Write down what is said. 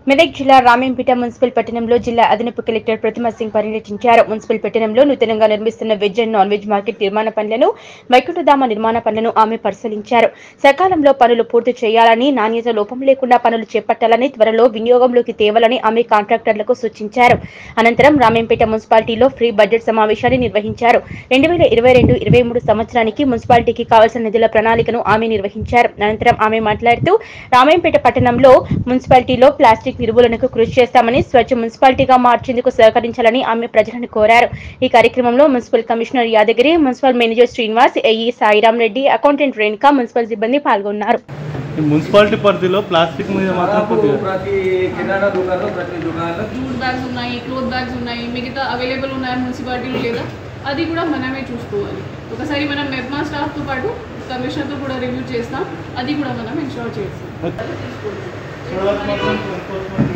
మెదక్ జిల్లా రామేంపేట మున్సిపల్ పట్టణంలో జిల్లా అదనపు కలెక్టర్ ప్రతిమ సింగ్ పర్యటించారు మున్సిపల్ పట్టణంలో నూతనంగా నిర్మిస్తున్న veg and non veg market నిర్మాణ పనులను వైకుంఠధామ నిర్మాణ పనులను ఆమె పరిశీలించారు సకాలంలో పనులు పూర్తి చేయాలని నాణ్యత లోపం లేకుండా పనులు చేపట్టాలని త్వరలో వినియోగంలోకి తేవాలని ఆమె కాంట్రాక్టర్లకు సూచించారు అనంతరం రామేంపేట మున్సిపాలిటీలో ఫ్రీ బడ్జెట్ సమావేశాన్ని నిర్వహించారు రెండు వేల ఇరవై రెండు ఇరవై మూడు సంవత్సరానికి మున్సిపాలిటీకి కావాల్సిన నిధుల ప్రణాళికను ఆమె నిర్వహించారు అనంతరం ఆమె మాట్లాడుతూ రామేంపేట పట్టణంలో మున్సిపాలిటీలో ప్లాస్టిక్ నిర్మూలనకు కృషి చేస్తామని స్వచ్ఛ మున్సిపాలిటీగా మార్చేందుకు సహకరించాలని ఆమె ప్రజలను కోరారు ఈ కార్యక్రమంలో municipal commissioner Yadagiri municipal manager Srinivas A E Sairam Reddy accountant Renuka municipal సిబ్బంది పాల్గొన్నారు ఈ మున్సిపాలిటీ పరిధిలో ప్లాస్టిక్ మీద మాత్రం దాదాపు కొద్దిగా ప్రతి కిరాణా దుకాణంలో ప్రతి దుకాణంలో జూట్ బ్యాగ్స్ ఉన్నాయి క్లోత్ బ్యాగ్స్ ఉన్నాయి మిగతా అవైలబుల్ ఉన్నాయి మున్సిపాలిటీలో లేదా అది కూడా మనమే చూసుకోవాలి ఒకసారి మనం మెప్మా స్టాఫ్తో పాటు కమిషనర్తో కూడా రివ్యూ చేస్తాం అది కూడా మనం ఇన్స్టాల్ చేస్తాం చూడవచ్చు మాత్రం enforcement